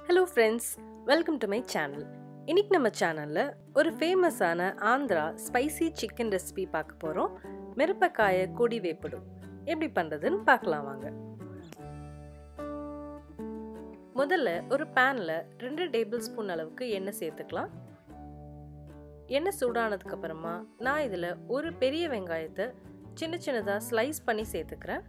hello friends welcome to my channel இன்னைக்கு நம்ம சேனலில் ஒரு ஃபேமஸான ஆந்திரா ஸ்பைசி சிக்கன் ரெசிபி பார்க்க போகிறோம் மிரப்பக்காய கொடி வேப்பிடும் எப்படி பண்ணுறதுன்னு பார்க்கலாம் வாங்க முதல்ல ஒரு பேனில் ரெண்டு டேபிள் ஸ்பூன் அளவுக்கு எண்ணெய் சேர்த்துக்கலாம் எண்ணெய் சூடானதுக்கு அப்புறமா நான் இதில் ஒரு பெரிய வெங்காயத்தை சின்ன சின்னதாக ஸ்லைஸ் பண்ணி சேர்த்துக்கிறேன்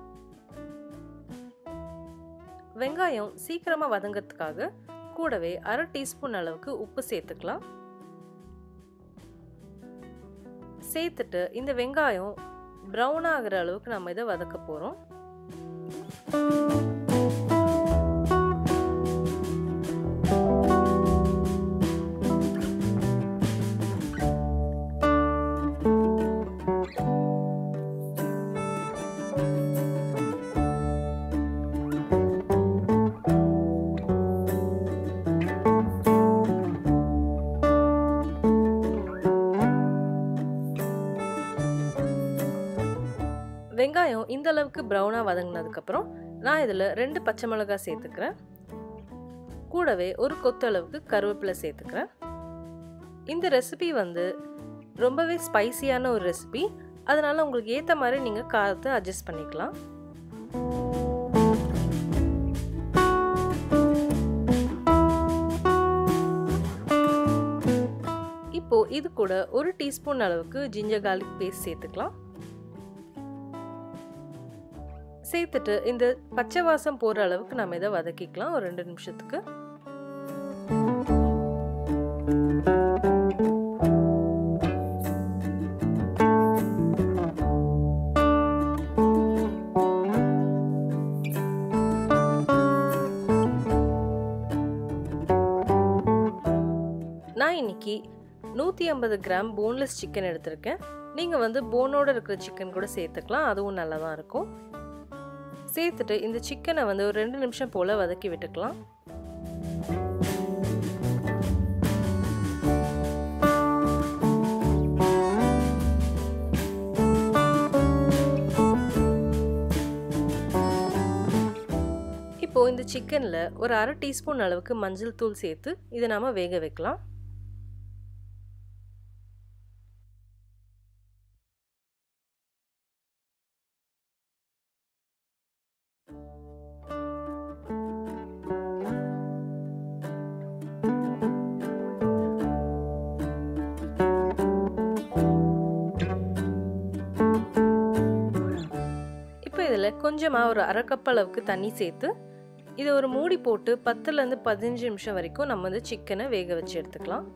வெங்காயம் சீக்கிரமாக வதங்கிறதுக்காக கூடவே அரை டீஸ்பூன் அளவுக்கு உப்பு சேர்த்துக்கலாம் சேர்த்துட்டு இந்த வெங்காயம் ப்ரௌன் ஆகிற அளவுக்கு நம்ம இதை வதக்க போகிறோம் வெங்காயம் இந்த அளவுக்கு ப்ரௌனாக வதங்கினதுக்கப்புறம் நான் இதில் ரெண்டு பச்சை மிளகாய் சேர்த்துக்கிறேன் கூடவே ஒரு கொத்து அளவுக்கு கருவேப்பிலை சேர்த்துக்கிறேன் இந்த ரெசிபி வந்து ரொம்பவே ஸ்பைசியான ஒரு ரெசிபி அதனால் உங்களுக்கு ஏற்ற மாதிரி நீங்கள் காரத்தை அட்ஜஸ்ட் பண்ணிக்கலாம் இப்போ இது கூட ஒரு டீஸ்பூன் அளவுக்கு ஜிஞ்சர் கார்லிக் பேஸ்ட் சேர்த்துக்கலாம் சேர்த்துட்டு இந்த பச்சை வாசம் போகிற அளவுக்கு நம்ம இதை வதக்கிக்கலாம் ஒரு ரெண்டு நிமிஷத்துக்கு நான் இன்னைக்கு நூற்றி ஐம்பது கிராம் போன்லெஸ் சிக்கன் எடுத்திருக்கேன் நீங்கள் வந்து போனோடு இருக்கிற சிக்கன் கூட சேர்த்துக்கலாம் அதுவும் நல்லா தான் இருக்கும் சேர்த்துட்டு இந்த சிக்கனை வந்து ஒரு ரெண்டு நிமிஷம் போல் வதக்கி விட்டுக்கலாம் இப்போது இந்த சிக்கனில் ஒரு அரை டீஸ்பூன் அளவுக்கு மஞ்சள் தூள் சேர்த்து இதை நாம் வேக வைக்கலாம் இப்போ இதில் கொஞ்சமாக ஒரு அரை கப் அளவுக்கு தண்ணி சேர்த்து இதை ஒரு மூடி போட்டு பத்துலேருந்து பதினஞ்சு நிமிஷம் வரைக்கும் நம்ம வந்து சிக்கனை வேக வச்சு எடுத்துக்கலாம்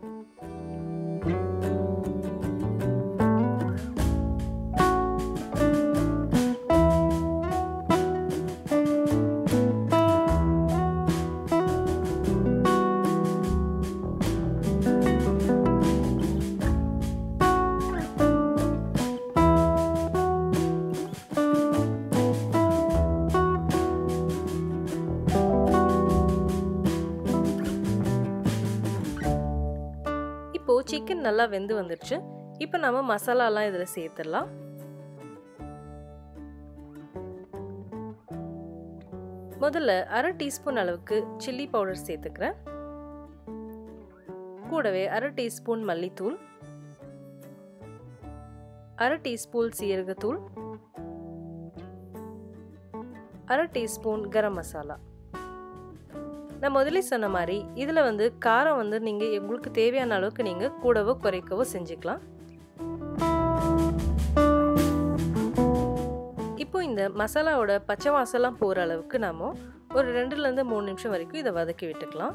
இப்போது சிக்கன் நல்லா வெந்து வந்துடுச்சு இப்போ நம்ம மசாலாலாம் இதில் சேர்த்துடலாம் முதல்ல அரை டீஸ்பூன் அளவுக்கு சில்லி பவுடர் சேர்த்துக்கிறேன் கூடவே அரை டீஸ்பூன் மல்லித்தூள் அரை டீஸ்பூன் சீரகத்தூள் அரை டீஸ்பூன் கரம் மசாலா நான் முதலே சொன்ன மாதிரி இதில் வந்து காரம் வந்து நீங்கள் உங்களுக்கு தேவையான அளவுக்கு நீங்கள் கூடவோ குறைக்கவோ செஞ்சுக்கலாம் இப்போ இந்த மசாலாவோட பச்சை வாசலாம் போகிற அளவுக்கு நம்ம ஒரு ரெண்டுலேருந்து மூணு நிமிஷம் வரைக்கும் இதை வதக்கி விட்டுக்கலாம்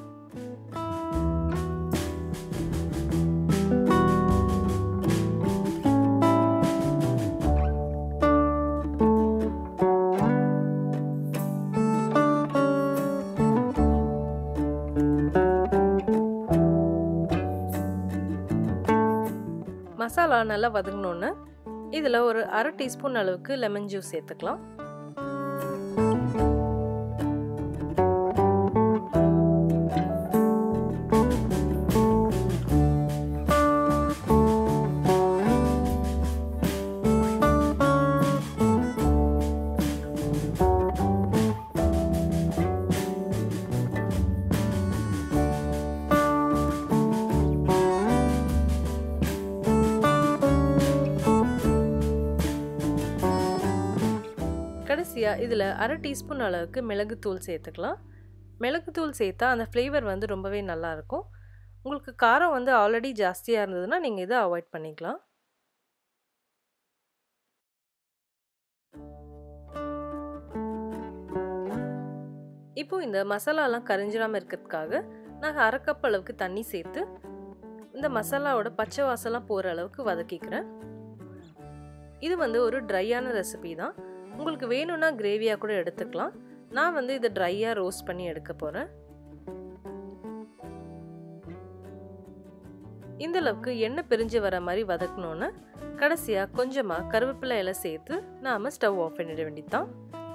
மசாலா நல்லா வதங்கினோன்னு இதில் ஒரு அரை டீஸ்பூன் அளவுக்கு லெமன் ஜூஸ் சேர்த்துக்கலாம் கடைசியாக இதில் அரை டீஸ்பூன் அளவுக்கு மிளகுத்தூள் சேர்த்துக்கலாம் மிளகுத்தூள் சேர்த்தா அந்த ஃப்ளேவர் வந்து ரொம்பவே நல்லாயிருக்கும் உங்களுக்கு காரம் வந்து ஆல்ரெடி ஜாஸ்தியாக இருந்ததுன்னா நீங்கள் இதை அவாய்ட் பண்ணிக்கலாம் இப்போ இந்த மசாலாலாம் கரைஞ்சிடாமல் இருக்கிறதுக்காக நான் அரை கப் அளவுக்கு தண்ணி சேர்த்து இந்த மசாலாவோட பச்சை வாசலாம் போகிற அளவுக்கு வதக்கிக்கிறேன் இது வந்து ஒரு ட்ரையான ரெசிபி தான் உங்களுக்கு வேணும்னா கிரேவியாக கூட எடுத்துக்கலாம் நான் வந்து இதை ட்ரையாக ரோஸ்ட் பண்ணி எடுக்க போகிறேன் இந்த அளவுக்கு எண்ணெய் பிரிஞ்சு வர மாதிரி வதக்கணுன்னு கடைசியாக கொஞ்சமாக கருவேப்பிலை இலை சேர்த்து நாம் ஸ்டவ் ஆஃப் பண்ணிட வேண்டியதான்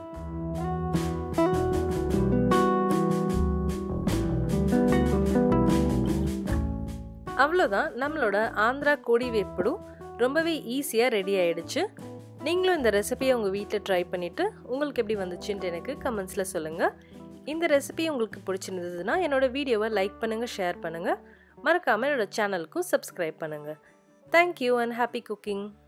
அவ்வளோதான் நம்மளோட ஆந்திரா கோடி வேப்படு ரொம்பவே ஈஸியாக ரெடி ஆயிடுச்சு நீங்களும் இந்த ரெசிபியை உங்கள் வீட்டில் ட்ரை பண்ணிவிட்டு உங்களுக்கு எப்படி வந்துச்சுன்ட்டு எனக்கு கமெண்ட்ஸில் சொல்லுங்கள் இந்த ரெசிபி உங்களுக்கு பிடிச்சிருந்ததுன்னா என்னோடய வீடியோவை லைக் பண்ணுங்கள் ஷேர் பண்ணுங்கள் மறக்காமல் என்னோடய சேனலுக்கும் சப்ஸ்கிரைப் பண்ணுங்கள் தேங்க்யூ அண்ட் ஹாப்பி குக்கிங்